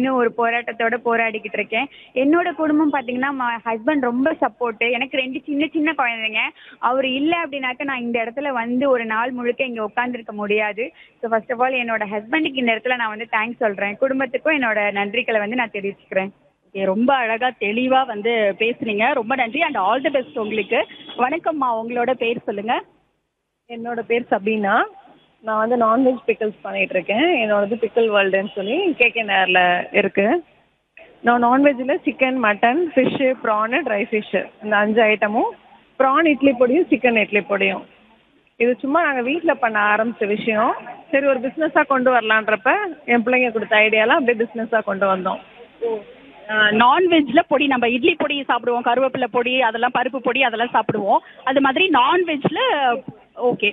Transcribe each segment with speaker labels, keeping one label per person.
Speaker 1: இன்னும் ஒரு போராட்டத்தோட போராடிக்கிட்டு இருக்கேன் என்னோட குடும்பம் பாத்தீங்கன்னா ஹஸ்பண்ட் ரொம்ப சப்போர்ட் எனக்கு ரெண்டு சின்ன சின்ன குழந்தைங்க அவர் இல்லை அப்படின்னாக்க நான் இந்த இடத்துல வந்து ஒரு நாள் முழுக்க இங்க உட்காந்துருக்க முடியாது ஸோ ஃபர்ஸ்ட் ஆஃப் ஆல் என்னோட ஹஸ்பண்டுக்கு இந்த இடத்துல நான் வந்து தேங்க்ஸ் சொல்றேன் குடும்பத்துக்கும் என்னோட நன்றிகளை வந்து நான் தெரிவிச்சுக்கிறேன்
Speaker 2: ஓகே ரொம்ப அழகா தெளிவா வந்து பேசுனீங்க ரொம்ப நன்றி அண்ட் ஆல் தி பெஸ்ட் உங்களுக்கு வணக்கம்மா உங்களோட பேர் சொல்லுங்க
Speaker 3: என்னோட பேர் சபீனா நான் வந்து நான்வெஜ் பிக்கிள்ஸ் பண்ணிட்டு இருக்கேன் என்னோடது பிக்கிள் வேர்ல்டுன்னு சொல்லி கேகே நேரில் இருக்கு நான் நான்வெஜ்ஜில் chicken mutton fish prawn dry fish இந்த அஞ்சு ஐட்டமும் ப்ரான் இட்லி பொடியும் சிக்கன் இட்லி பொடியும் இது சும்மா நாங்கள் வீட்டில் பண்ண ஆரம்பிச்ச விஷயம் சரி ஒரு பிஸ்னஸாக கொண்டு வரலான்றப்ப என் பிள்ளைங்க கொடுத்த ஐடியாலாம் அப்படியே பிஸ்னஸாக கொண்டு வந்தோம்
Speaker 2: நான்வெஜ்ல பொடி நம்ம இட்லி பொடி சாப்பிடுவோம் கருவேப்பிலை பொடி அதெல்லாம் பருப்பு பொடி அதெல்லாம் சாப்பிடுவோம் அது மாதிரி நான்வெஜ்ல ஓகே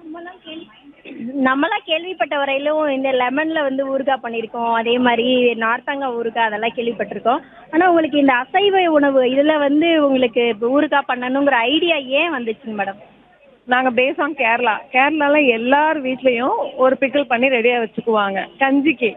Speaker 4: நம்மளாம் கேள்விப்பட்ட வரையிலும் இந்த லெமன்ல வந்து ஊறுகாய் பண்ணியிருக்கோம் அதே மாதிரி நார்த்தங்காய் ஊறுகாய் அதெல்லாம் கேள்விப்பட்டிருக்கோம் ஆனால் உங்களுக்கு இந்த அசைவ உணவு இதில் வந்து உங்களுக்கு இப்போ ஊறுகாய் பண்ணணுங்கிற ஐடியா ஏன் வந்துச்சுங்க மேடம்
Speaker 3: நாங்கள் பேஸ் ஆன் கேரளா கேரளால எல்லார் வீட்லேயும் ஒரு பிக்கிள் பண்ணி ரெடியாக வச்சுக்குவாங்க கஞ்சிக்கு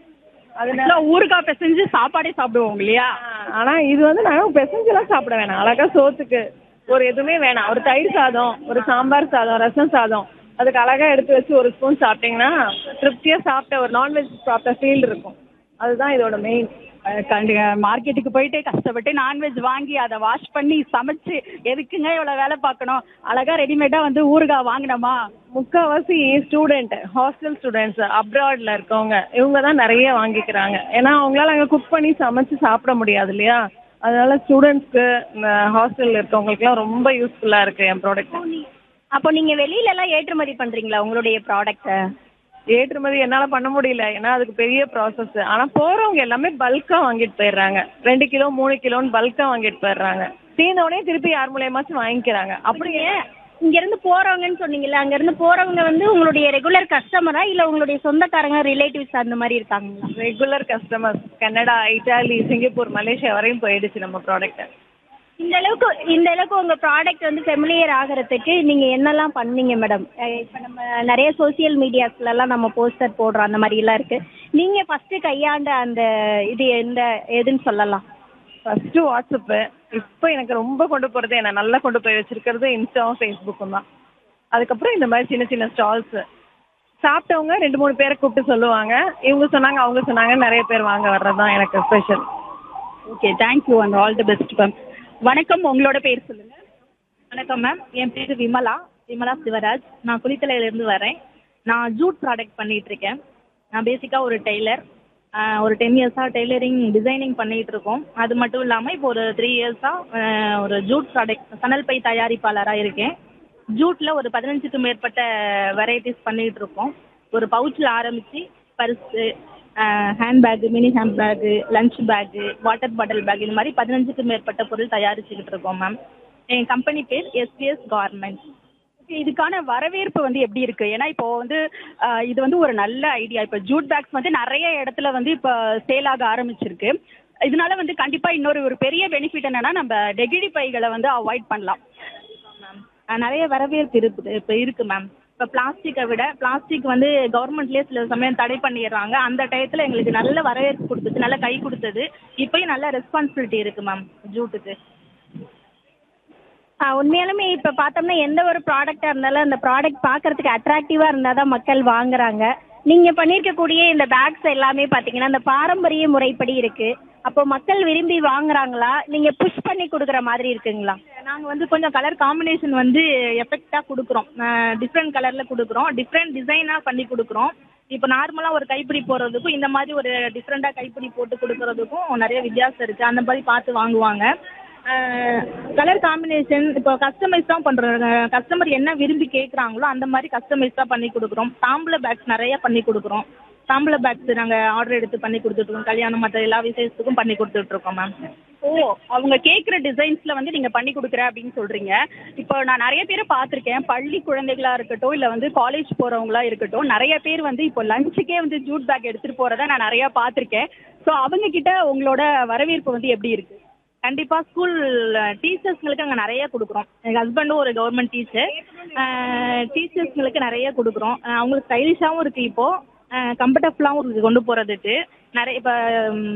Speaker 2: அதனால ஊறுகாய் பிசைஞ்சு சாப்பாடே சாப்பிடுவோம் இல்லையா
Speaker 3: ஆனா இது வந்து நாங்க பெசஞ்செல்லாம் சாப்பிட வேணாம் அழகா சோத்துக்கு ஒரு எதுவுமே வேணாம் ஒரு தயிர் சாதம் ஒரு சாம்பார் சாதம் ரசம் சாதம் அதுக்கு அழகா எடுத்து வச்சு ஒரு ஸ்பூன் சாப்பிட்டீங்கன்னா திருப்தியா சாப்பிட்ட ஒரு நான்வெஜ் சாப்பிட்ட ஃபீல் இருக்கும் அதுதான் இதோட மெயின்
Speaker 2: மார்க்கெட்டுக்கு போயிட்டு கஷ்டப்பட்டு நான்வெஜ் வாங்கி அதை வாஷ் பண்ணி சமைச்சு எதுக்குங்க இவ்வளவு வேலை பார்க்கணும் அழகா ரெடிமேடா வந்து ஊறுகாய் வாங்கினோமா
Speaker 3: முக்கால்வாசி ஸ்டூடெண்ட் ஹாஸ்டல் ஸ்டூடெண்ட்ஸ் அப்ராட்ல இருக்கவங்க இவங்க தான் நிறைய வாங்கிக்கிறாங்க ஏன்னா அவங்களால அங்கே குக் பண்ணி சமைச்சு சாப்பிட முடியாது இல்லையா அதனால ஸ்டூடெண்ட்ஸ்க்கு ஹாஸ்டல்ல இருக்கவங்களுக்குலாம் ரொம்ப யூஸ்ஃபுல்லா இருக்கு என் ப்ராடக்ட்
Speaker 4: அப்போ நீங்க வெளியில எல்லாம் ஏற்றுமதி பண்றீங்களா உங்களுடைய ப்ராடக்ட்டை
Speaker 3: ஏற்றுமதி என்னால பண்ண முடியல ஏன்னா அதுக்கு பெரிய ப்ராசஸ் ஆனா போறவங்க எல்லாமே பல்கா வாங்கிட்டு போயிடுறாங்க ரெண்டு கிலோ மூணு கிலோன்னு பல்கா வாங்கிட்டு போயிடுறாங்க தீர்ந்தவுடனே திருப்பி யார் மூலியமாச்சும் வாங்கிக்கிறாங்க அப்படி
Speaker 4: அப்படியே இங்க இருந்து போறவங்கன்னு சொன்னீங்கல்ல அங்க இருந்து போறவங்க வந்து உங்களுடைய ரெகுலர் கஸ்டமரா இல்ல உங்களுடைய சொந்தக்காரங்க ரிலேட்டிவ்ஸ் அந்த மாதிரி இருக்காங்களா
Speaker 3: regular customers Canada Italy Singapore Malaysia வரையும் போயிடுச்சு நம்ம ப்ராடக்ட்
Speaker 4: இந்த அளவுக்கு இந்த அளவுக்கு உங்க ப்ராடக்ட் வந்து ஃபெமிலியர் ஆகிறதுக்கு நீங்க என்னெல்லாம் பண்ணீங்க மேடம் இப்போ நம்ம நிறைய சோஷியல் மீடியாஸ்ல எல்லாம் நம்ம போஸ்டர் போடுறோம் அந்த மாதிரி எல்லாம் இருக்கு நீங்க ஃபர்ஸ்ட் கையாண்ட அந்த இது எந்த எதுன்னு சொல்லலாம்
Speaker 3: ஃபர்ஸ்ட் வாட்ஸ்அப்பு இப்போ எனக்கு ரொம்ப கொண்டு போறது என்ன நல்லா கொண்டு போய் வச்சிருக்கிறது இன்ஸ்டாவும் ஃபேஸ்புக்கும் தான் அதுக்கப்புறம் இந்த மாதிரி சின்ன சின்ன ஸ்டால்ஸ் சாப்பிட்டவங்க ரெண்டு மூணு பேரை கூப்பிட்டு சொல்லுவாங்க இவங்க சொன்னாங்க அவங்க சொன்னாங்க நிறைய பேர் வாங்க வர்றது தான் எனக்கு special
Speaker 2: okay thank you and all the best ma'am வணக்கம் உங்களோட பேர் சொல்லுங்க
Speaker 5: வணக்கம் மேம் என் பேர் விமலா விமலா சிவராஜ் நான் குளித்தலையிலேருந்து வரேன் நான் ஜூட் ப்ராடக்ட் பண்ணிட்டு இருக்கேன் நான் பேசிக்காக ஒரு டெய்லர் ஒரு டென் இயர்ஸாக டெய்லரிங் டிசைனிங் பண்ணிட்டு இருக்கோம் அது மட்டும் இல்லாமல் இப்போ ஒரு த்ரீ இயர்ஸாக ஒரு ஜூட் ப்ராடக்ட் சணல் பை தயாரிப்பாளராக இருக்கேன் ஜூட்டில் ஒரு பதினஞ்சுக்கு மேற்பட்ட வெரைட்டிஸ் பண்ணிட்டு இருக்கோம் ஒரு பவுச்சில் ஆரம்பித்து purse handbag mini handbag lunch bag water bottle bag இந்த மாதிரி பதினஞ்சுக்கு மேற்பட்ட பொருள் தயாரிச்சுக்கிட்டு இருக்கோம் மேம் என் கம்பெனி பேர் எஸ்பிஎஸ் கார்மெண்ட்
Speaker 2: Okay, இதுக்கான வரவேற்பு வந்து எப்படி இருக்கு ஏன்னா இப்போ வந்து ஆஹ், இது வந்து ஒரு நல்ல ஐடியா இப்போ ஜூட் பேக்ஸ் வந்து நிறைய இடத்துல வந்து இப்போ சேல் ஆக ஆரம்பிச்சிருக்கு இதனால வந்து கண்டிப்பா இன்னொரு ஒரு பெரிய பெனிஃபிட் என்னன்னா நம்ம நெகிழி பைகளை வந்து அவாய்ட் பண்ணலாம்
Speaker 5: மேம் நிறைய வரவேற்பு இருக்குது இப்போ இருக்கு மேம் இப்போ பிளாஸ்டிக்கை விட பிளாஸ்டிக் வந்து கவர்மெண்ட்லேயே சில சமயம் தடை பண்ணிடுறாங்க அந்த டயத்தில் எங்களுக்கு நல்ல வரவேற்பு கொடுத்துச்சு நல்ல கை கொடுத்தது இப்போயும் நல்ல ரெஸ்பான்சிபிலிட்டி இருக்கு மேம் ஜூட்டுக்கு
Speaker 4: ஆ, உண்மையாலுமே இப்போ பார்த்தோம்னா எந்த ஒரு ப்ராடக்டாக இருந்தாலும் அந்த ப்ராடக்ட் பார்க்கறதுக்கு அட்ராக்டிவாக இருந்தால் தான் மக்கள் வாங்குறாங்க நீங்கள் பண்ணியிருக்கக்கூடிய இந்த பேக்ஸ் எல்லாமே பார்த்தீங்கன்னா இந்த பாரம்பரிய முறைப்படி இருக்குது அப்போ மக்கள் விரும்பி வாங்குறாங்களா நீங்கள் புஷ் பண்ணி கொடுக்குற மாதிரி இருக்குங்களா
Speaker 5: நாங்கள் வந்து கொஞ்சம் கலர் காம்பினேஷன் வந்து எஃபெக்டாக கொடுக்குறோம் டிஃப்ரெண்ட் கலரில் கொடுக்குறோம் டிஃப்ரெண்ட் டிசைனாக பண்ணி கொடுக்குறோம் இப்போ நார்மலாக ஒரு கைப்பிடி போடுறதுக்கும் இந்த மாதிரி ஒரு டிஃப்ரெண்ட்டாக கைப்பிடி போட்டு கொடுக்கறதுக்கும் நிறைய வித்தியாசம் இருக்குது அந்த மாதிரி பார்த்து வாங்குவாங்க கலர் காம்பினேஷன் இப்போ கஸ்டமைஸ் தான் பண்ணுறோம் கஸ்டமர் என்ன விரும்பி கேட்குறாங்களோ அந்த மாதிரி கஸ்டமைஸ் தான் பண்ணி கொடுக்குறோம் தாம்பூல பேக்ஸ் நிறைய பண்ணி கொடுக்குறோம் தாம்பூல பேக்ஸ் நாங்கள் ஆர்டர் எடுத்து பண்ணி கொடுத்துட்ருக்கோம் கல்யாணம் மற்ற எல்லா விசேஷத்துக்கும் பண்ணி கொடுத்துட்ருக்கோம் மேம்
Speaker 2: ஓ அவங்க கேட்குற டிசைன்ஸ்ல வந்து நீங்க பண்ணி கொடுக்குற அப்படின்னு சொல்றீங்க இப்போ நான் நிறைய பேரை பார்த்துருக்கேன் பள்ளி குழந்தைகளா இருக்கட்டும் இல்ல வந்து காலேஜ் போறவங்களா இருக்கட்டும் நிறைய பேர் வந்து இப்போ லஞ்சுக்கே வந்து ஜூட் பேக் எடுத்துட்டு போறத நான் நிறைய பார்த்துருக்கேன் ஸோ அவங்க கிட்ட உங்களோட வரவேற்பு வந்து எப்படி இருக்கு
Speaker 5: கண்டிப்பாக ஸ்கூல் டீச்சர்ஸ்ங்களுக்கு அங்கே நிறைய கொடுக்குறோம் எங்கள் ஹஸ்பண்டும் ஒரு கவர்மெண்ட் டீச்சர் டீச்சர்ஸ்ங்களுக்கு நிறைய கொடுக்குறோம் அஹ் அவங்களுக்கு ஸ்டைலிஷாகவும் இருக்குது இப்போது கம்ஃபர்டபுளாகவும் இருக்குது கொண்டு போகிறதுக்கு நிறைய இப்போ